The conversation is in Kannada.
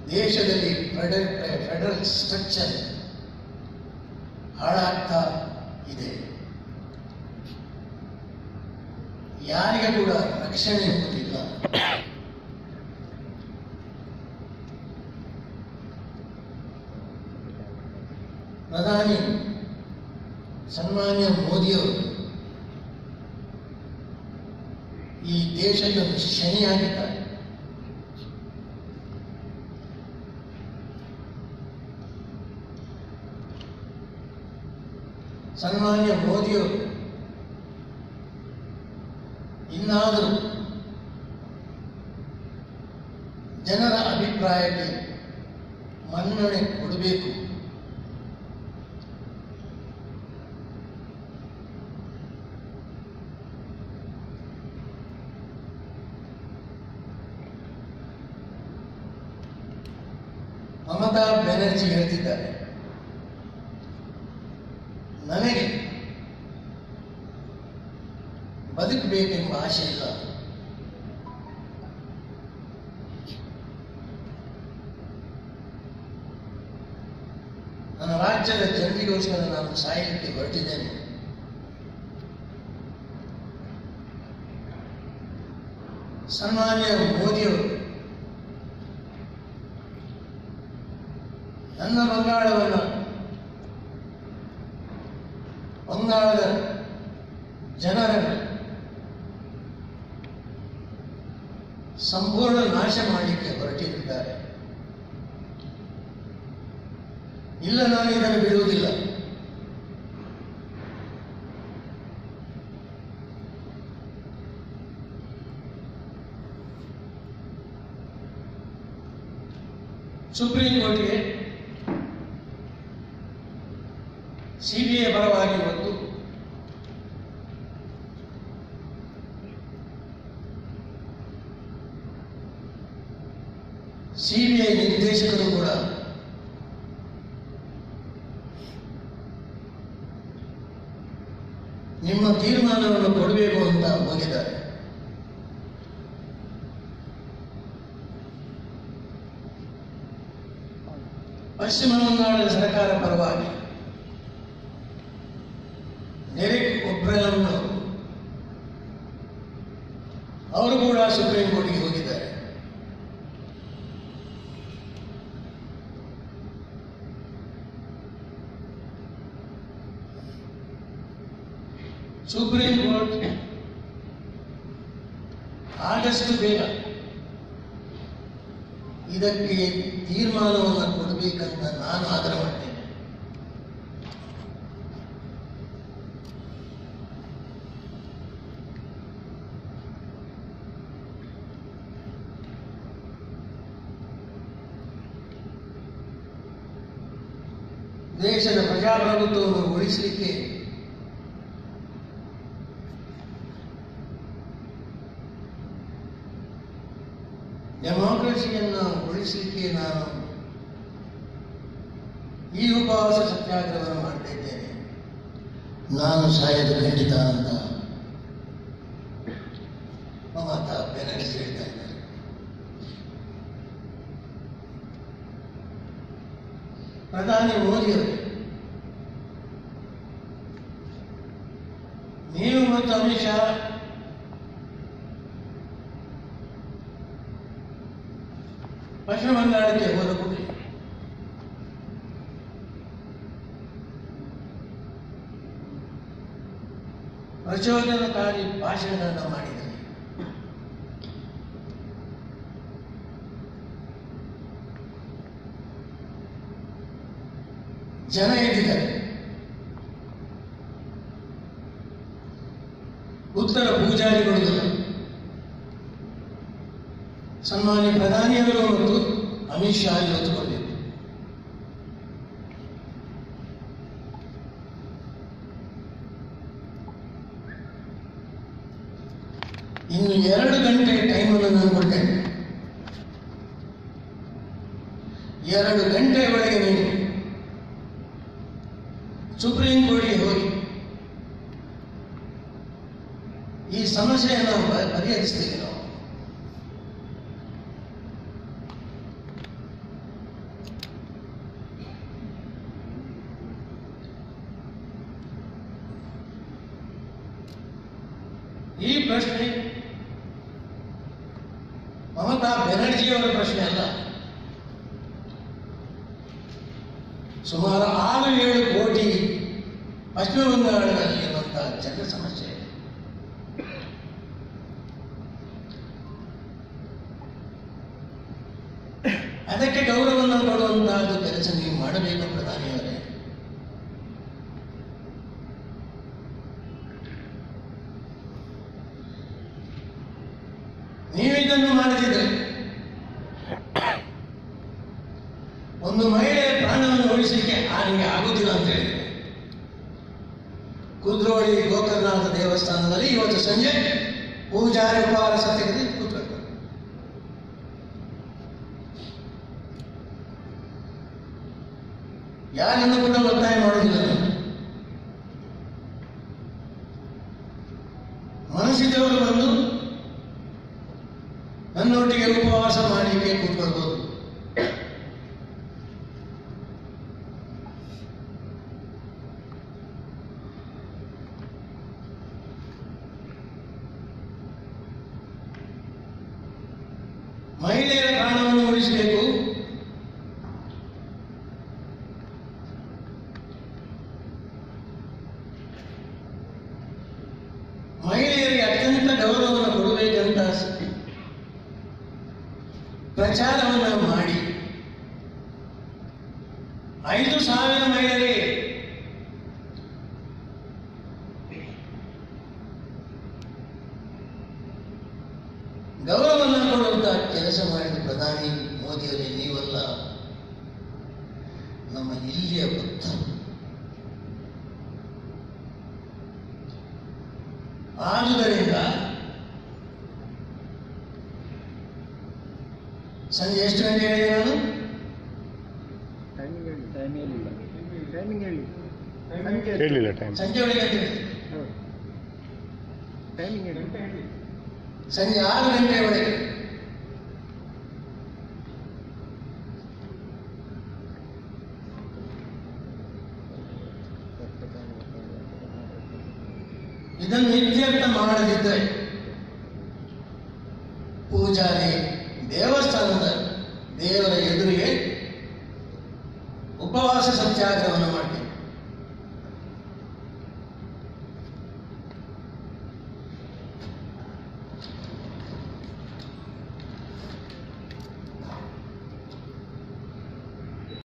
ದೇಶದಲ್ಲಿ ಫೆಡರಲ್ ಫೆಡರಲ್ ಸ್ಟ್ರಕ್ಚರ್ ಹಾಳಾಗ್ತಾ ಇದೆ ಯಾರಿಗೆ ಕೂಡ ರಕ್ಷಣೆ ಇರುವುದಿಲ್ಲ ಪ್ರಧಾನಿ ಸನ್ಮಾನ್ಯ ಮೋದಿಯವರು ಈ ದೇಶದ ಶನಿಯಾಗಿದ್ದಾರೆ ಸನ್ಮಾನ್ಯ ಮೋದಿಯವರು ಇನ್ನಾದರೂ ಜನರ ಅಭಿಪ್ರಾಯಕ್ಕೆ ಮನ್ನಣೆ ಕೊಡಬೇಕು ಮಮತಾ ಬ್ಯಾನರ್ಜಿ ಹೇಳ್ತಿದ್ದಾರೆ ನನಗೆ ಬದುಕಬೇಕೆಂಬ ಆಶೆ ಇಲ್ಲ ನನ್ನ ರಾಜ್ಯದ ಜನರಿಗೋಸ್ಕರ ನಾನು ಸಾಯಲಿಕ್ಕೆ ಹೊರಟಿದ್ದೇನೆ ಸನ್ಮಾನ್ಯ ಮೋದಿಯವರು ನನ್ನ ಬಂಗಾಳವನ್ನು ಬಂಗಾಳದ ಜನರನ್ನು ಸಂಪೂರ್ಣ ನಾಶ ಮಾಡಲಿಕ್ಕೆ ಹೊರಟಿದ್ದಾರೆ ಇಲ್ಲ ನಾನು ಇದನ್ನು ಬಿಡುವುದಿಲ್ಲ ಸುಪ್ರೀಂ ಕೋರ್ಟ್ಗೆ ಸಿಬಿಐ ಪರವಾಗಿ ಇವತ್ತು ಸಿಬಿಐ ನಿರ್ದೇಶಕರು ಕೂಡ ನಿಮ್ಮ ತೀರ್ಮಾನವನ್ನು ಕೊಡಬೇಕು ಅಂತ ಹೋಗಿದ್ದಾರೆ ಪಶ್ಚಿಮ ಬಂಗಾಳದ ಸರ್ಕಾರ ಪರವಾಗಿ ಡೆರೆಕ್ ಒಬ್ರಲನ್ ಅವರು ಕೂಡ ಸುಪ್ರೀಂ ಕೋರ್ಟ್ಗೆ ಹೋಗಿದ್ದಾರೆ ಸುಪ್ರೀಂ ಕೋರ್ಟ್ ಆದಷ್ಟು ಬೇಗ ಇದಕ್ಕೆ ತೀರ್ಮಾನವನ್ನು ಕೊಡಬೇಕಂತ ನಾನು ಆಗ್ರಹ ಮಾಡ್ತೇನೆ ದೇಶದ ಪ್ರಜಾಪ್ರಭುತ್ವವನ್ನು ಉಳಿಸಲಿಕ್ಕೆ ಡೆಮಾಕ್ರಸಿಯನ್ನು ಉಳಿಸಲಿಕ್ಕೆ ನಾನು ಈ ಉಪವಾಸ ಸತ್ಯಾಗ್ರಹವನ್ನು ಮಾಡ್ತಾ ಇದ್ದೇನೆ ನಾನು ಸಾಯದು ಖಂಡಿತ ಅಂತ ಮಮತಾ ಬ್ಯಾನರ್ಜಿ ಹೇಳ್ತಾ ಇದ್ದಾರೆ ಪ್ರಧಾನಿ ಮೋದಿಯವರು ನೀವು ಮತ್ತು ಅಮಿತ್ ಶಾ ಪಶ್ಚಿಮ ಬಂಗಾಳಕ್ಕೆ ಹೋದ ಕೂಡಲೇ ಪ್ರಚೋದನಕಾರಿ ಭಾಷಣಗಳನ್ನು ಮಾಡಿದ್ದಾರೆ ಜನ ಎದ್ದಿದ್ದಾರೆ ಉತ್ತರ ಪೂಜಾರಿಗಳು ಸನ್ಮಾನ್ಯ ಪ್ರಧಾನಿಯವರು ಮತ್ತು ಅಮಿತ್ ಶಾ ಇವತ್ತು ಕೊಡಬೇಕು ಇನ್ನು ಎರಡು ಗಂಟೆ ಟೈಮನ್ನು ನಾನು ಕೊಡ್ತೇನೆ ಎರಡು ಗಂಟೆ ಒಳಗೆ ನೀವು ಸುಪ್ರೀಂ ಕೋರ್ಟ್ಗೆ ಹೋಗಿ ಈ ಸಮಸ್ಯೆಯನ್ನು ಬ- ಬಗೆಹರಿಸ್ತೀವಿ ನಾವು ಪ್ರಶ್ನೆ ಮಮತಾ ಬೆನರ್ಜಿಯವರ ಪ್ರಶ್ನೆ ಅಲ್ಲ ಸುಮಾರು ಆರು ಏಳು ಕೋಟಿ ಪಶ್ಚಿಮ ಬಂಗಾಳದಲ್ಲಿರುವಂತಹ ಜನರ ಸಮಸ್ಯೆ ಅದಕ್ಕೆ ಗೌರವವನ್ನು ಕೊಡುವಂತಹದ್ದು ಕೆಲಸ ನೀವು ಮಾಡಬೇಕು ಪ್ರಧಾನಿಯವರೇ ನೀವಿದನ್ನು ಮಾಡದಿದ್ರೆ ಒಂದು ಮಹಿಳೆಯ ಪ್ರಾಣವನ್ನು ಉಳಿಸಲಿಕ್ಕೆ ಆನಿಗೆ ಆಗುದಿಲ್ಲ ಅಂತ ಹೇಳಿದ್ರೆ ಕುದ್ರೋಳಿ ಗೋಕರ್ಣನಾಥ ದೇವಸ್ಥಾನದಲ್ಲಿ ಇವತ್ತು ಸಂಜೆ ಪೂಜಾರಿ ಉಪಹಾರ ತೆಗೆದು ಕೂತ್ಕೊಳ್ತಾರೆ ಯಾರನ್ನು ಕೂಡ ಒತ್ತಾಯ ಮಾಡೋದಿಲ್ಲ ನಾನು. ಮನಸ್ಸಿದ್ದವರು ಬಂದು ನನ್ನೊಟ್ಟಿಗೆ ಉಪವಾಸ ಮಾಡಲಿಕ್ಕೆ ಕೂತ್ಕೊಳ್ಬೋದು ಮಹಿಳೆಯರ ಪ್ರಾಣವನ್ನು ಉಳಿಸಬೇಕು ಮಹಿಳೆಯರಿಗೆ ಅತ್ಯಂತ ಗೌರವವನ್ನು ಕೊಡಬೇಕಂತ ಪ್ರಚಾರವನ್ನು ಮಾಡಿ ಐದು ಸಾವಿರ ಮಹಿಳೆಯರಿಗೆ ಗೌರವವನ್ನು ಕೊಡುವಂತಹ ಕೆಲಸ ಮಾಡಿದ ಪ್ರಧಾನಿ ಮೋದಿಯವರೇ ನೀವಲ್ಲ ನಮ್ಮ ಇಲ್ಲಿಯ ಬುದ್ಧರು ಆದುದರಿಂದ ಸಂಜೆ ಎಷ್ಟು ಗಂಟೆ ಹೇಳಿದೆ ನಾನು ಟೈಮಿಂಗ್ ಹೇಳಿ ಟೈಮ್ ಹೇಳಿಲ್ಲ ಟೈಮಿಂಗ್ ಹೇಳಿ ಹೇಳಿಲ್ಲ ಟೈಮ್ ಸಂಜೆ ಒಳಗೆ ಅಂತ ಹೇಳಿದೆ ಹೌದು ಟೈಮಿಂಗ್ ಹೇಳಿ ಸಂಜೆ ಆರು ಗಂಟೆ ಒಳಗೆ ಇದನ್ನು ಇತ್ಯರ್ಥ ಮಾಡದಿದ್ದರೆ ಪೂಜಾರಿ ದೇವಸ್ಥಾನದ ದೇವರ ಎದುರಿಗೆ ಉಪವಾಸ ಸತ್ಯಾಗ್ರಹವನ್ನು ಮಾಡಿ